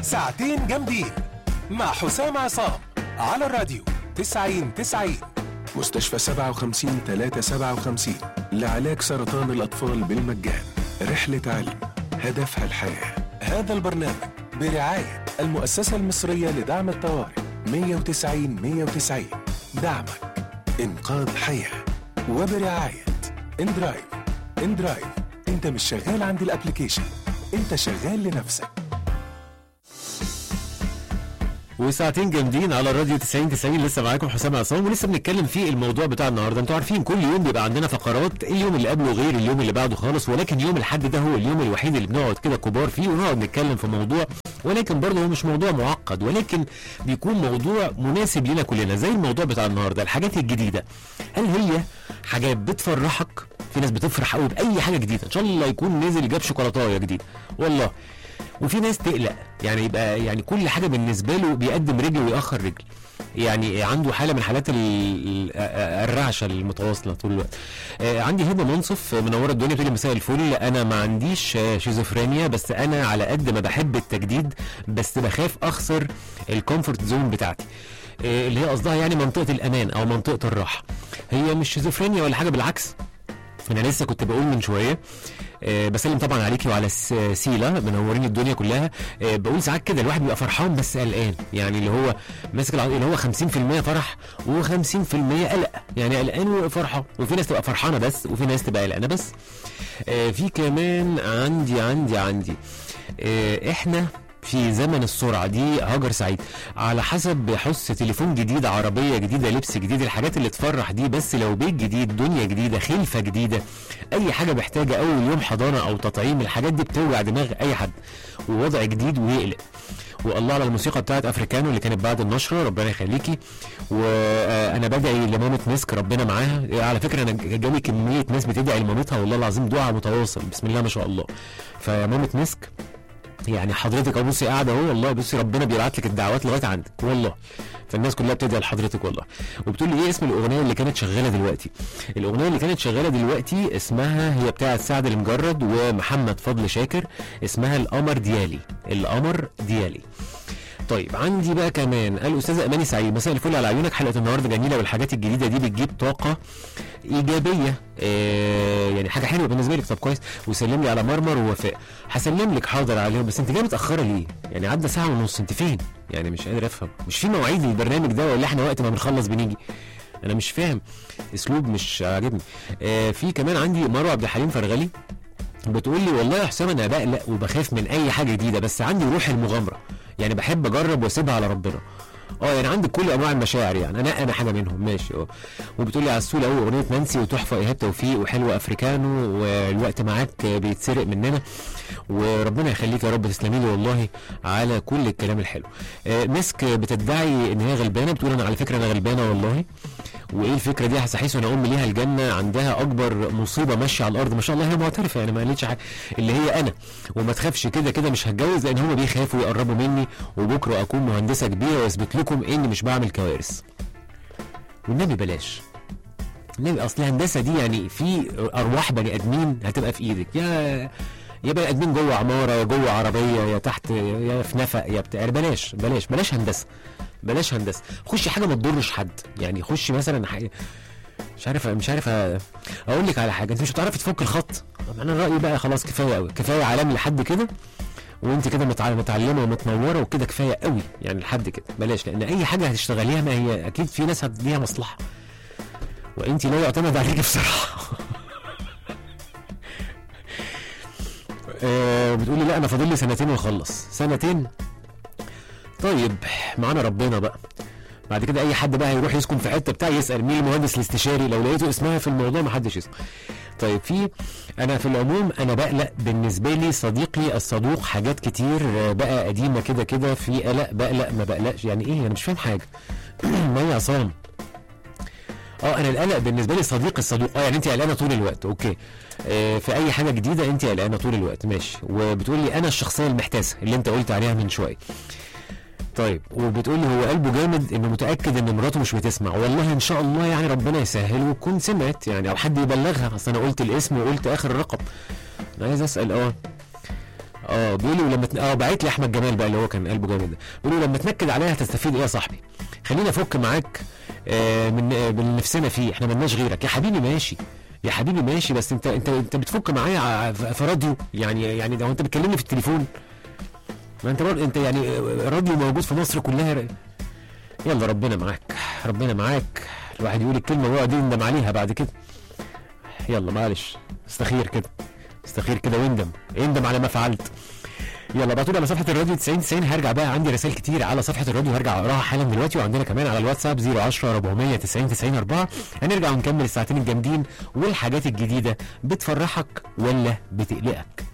ساعتين جامدين مع حسام عصام على الراديو 90 90 مستشفى 57 357 لعلاج سرطان الأطفال بالمجان رحلة علم هدفها الحياة هذا البرنامج برعاية المؤسسة المصرية لدعم الطوارئ 190 190 دعمك إنقاذ حياة وبرعاية اندرايف اندرايف انت مش شغال عند الابليكيشن انت شغال لنفسك وساعتين جامدين على الراديو 90 90 لسه معاكم حسام عصام ولسه بنتكلم في الموضوع بتاع النهارده انتوا عارفين كل يوم بيبقى عندنا فقرات اليوم اللي قبله غير اليوم اللي بعده خالص ولكن يوم الحد ده هو اليوم الوحيد اللي بنقعد كده كبار فيه ونقعد نتكلم في موضوع ولكن برضه هو مش موضوع معقد ولكن بيكون موضوع مناسب لنا كلنا زي الموضوع بتاع النهارده الحاجات الجديده هل هي حاجات بتفرحك في ناس بتفرح قوي باي حاجه جديده ان شاء الله يكون نزل جاب شوكولاته جديد والله وفي ناس تقلق يعني يبقى يعني كل حاجه بالنسبه له بيقدم رجل ويأخر رجل يعني عنده حاله من حالات ال- ال- الرعشه المتواصله طول الوقت آه، عندي هبه منصف منوره الدنيا بتقول لي مساء الفل انا ما عنديش آه، شيزوفرينيا بس انا على قد ما بحب التجديد بس بخاف اخسر الكومفورت زون بتاعتي آه، اللي هي قصدها يعني منطقه الامان او منطقه الراحه هي مش شيزوفرينيا ولا حاجه بالعكس انا لسه كنت بقول من شويه آه، بسلم طبعا عليكي وعلى س- سيلا منورين الدنيا كلها آه، بقول ساعات كده الواحد بيبقى فرحان بس قلقان يعني اللي هو ماسك الع- اللي هو 50% فرح و50% قلق يعني قلقان وفرحه وفي ناس تبقى فرحانه بس وفي ناس تبقى قلقانه بس آه، في كمان عندي عندي عندي آه، احنا في زمن السرعه دي هاجر سعيد على حسب حس تليفون جديد عربيه جديده لبس جديد الحاجات اللي تفرح دي بس لو بيت جديد دنيا جديده خلفه جديده اي حاجه محتاجه اول يوم حضانه او تطعيم الحاجات دي بتوجع دماغ اي حد ووضع جديد ويقلق والله على الموسيقى بتاعت افريكانو اللي كانت بعد النشره ربنا يخليكي وانا بدعي لمامه مسك ربنا معاها على فكره انا جالي كميه ناس بتدعي لمامتها والله العظيم دعاء متواصل بسم الله ما شاء الله فمامه مسك يعني حضرتك اهو بصي قاعده اهو والله بصي ربنا بيبعت لك الدعوات لغايه عندك والله فالناس كلها بتدعي لحضرتك والله وبتقول لي ايه اسم الاغنيه اللي كانت شغاله دلوقتي الاغنيه اللي كانت شغاله دلوقتي اسمها هي بتاعه سعد المجرد ومحمد فضل شاكر اسمها القمر ديالي القمر ديالي طيب عندي بقى كمان الاستاذه اماني سعيد مساء الفل على عيونك حلقه النهارده جميله والحاجات الجديده دي بتجيب طاقه ايجابيه آه يعني حاجه حلوه بالنسبه لك طب كويس وسلم لي على مرمر ووفاء هسلم لك حاضر عليهم بس انت جايه متاخره ليه يعني عدى ساعه ونص انت فين يعني مش قادر افهم مش في مواعيد للبرنامج ده ولا احنا وقت ما بنخلص بنيجي انا مش فاهم اسلوب مش عاجبني آه في كمان عندي مروه عبد الحليم فرغلي بتقول لي والله يا حسام انا بقلق وبخاف من اي حاجه جديده بس عندي روح المغامره يعني بحب اجرب واسيبها على ربنا اه يعني عندك كل انواع المشاعر يعني انا انا حاجه منهم ماشي اه وبتقول لي عسول قوي اغنيه نانسي وتحفه ايهاب توفيق وحلوه افريكانو والوقت معاك بيتسرق مننا وربنا يخليك يا رب تسلمي لي والله على كل الكلام الحلو آه، مسك بتدعي ان هي غلبانه بتقول انا على فكره انا غلبانه والله وايه الفكره دي هسحيس وانا ام ليها الجنه عندها اكبر مصيبه ماشيه على الارض ما شاء الله هي معترفه يعني ما قالتش حاجه اللي هي انا وما تخافش كده كده مش هتجوز لان هم بيخافوا يقربوا مني وبكره اكون مهندسه كبيره واثبت لكم اني مش بعمل كوارث والنبي بلاش النبي اصل الهندسه دي يعني في ارواح بني ادمين هتبقى في ايدك يا يا بني ادمين جوه عماره يا جوه عربيه يا تحت يا في نفق يا بتاع يعني بلاش بلاش بلاش هندسه بلاش هندسه خشي حاجه ما تضرش حد يعني خشي مثلا حاجة مش عارف مش عارف أ- اقول لك على حاجه انت مش هتعرفي تفك الخط انا رايي بقى خلاص كفايه قوي كفايه عالمي لحد كده وانت كده متع- متعلمه ومتنوره وكده كفايه قوي يعني لحد كده بلاش لان اي حاجه هتشتغليها ما هي اكيد في ناس هتديها مصلحه وانت لا يعتمد عليك بصراحه آه بتقولي لا انا فاضل لي سنتين واخلص سنتين طيب معانا ربنا بقى بعد كده اي حد بقى هيروح يسكن في حته بتاع يسال مين المهندس الاستشاري لو لقيته اسمها في الموضوع ما حدش يسال طيب في انا في العموم انا بقلق بالنسبه لي صديقي الصدوق حاجات كتير آه، بقى قديمه كده كده في قلق بقلق ما بقلقش يعني ايه انا مش فاهم حاجه مي عصام اه انا القلق بالنسبه لي صديق الصدوق اه يعني انت قلقانه طول الوقت اوكي آه في اي حاجه جديده انت قلقانه طول الوقت ماشي وبتقولي انا الشخصيه المحتاسه اللي انت قلت عليها من شويه طيب وبتقولي هو قلبه جامد انه متاكد ان مراته مش بتسمع والله ان شاء الله يعني ربنا يسهل وتكون سمعت يعني او حد يبلغها اصل انا قلت الاسم وقلت اخر الرقم انا عايز اسال اه اه بيقولوا لما تن... اه بعت لي احمد جمال بقى اللي هو كان قلبه جامد ده بيقولوا لما تنكد عليها هتستفيد ايه يا صاحبي خلينا افك معاك آه من آه من نفسنا فيه احنا ملناش غيرك يا حبيبي ماشي يا حبيبي ماشي بس انت انت انت بتفك معايا ع- في في راديو يعني يعني لو انت بتكلمني في التليفون ما انت برضه انت يعني آه، راديو موجود في مصر كلها يلا ربنا معاك ربنا معاك الواحد يقول الكلمه ويقعد يندم عليها بعد كده يلا معلش استخير كده استخير كده واندم اندم على ما فعلت يلا ابعتوا لي على صفحه الراديو 90 90 هرجع بقى عندي رسائل كتير على صفحه الراديو هرجع اقراها حالا دلوقتي وعندنا كمان على الواتساب 010 490 90 4 هنرجع ونكمل الساعتين الجامدين والحاجات الجديده بتفرحك ولا بتقلقك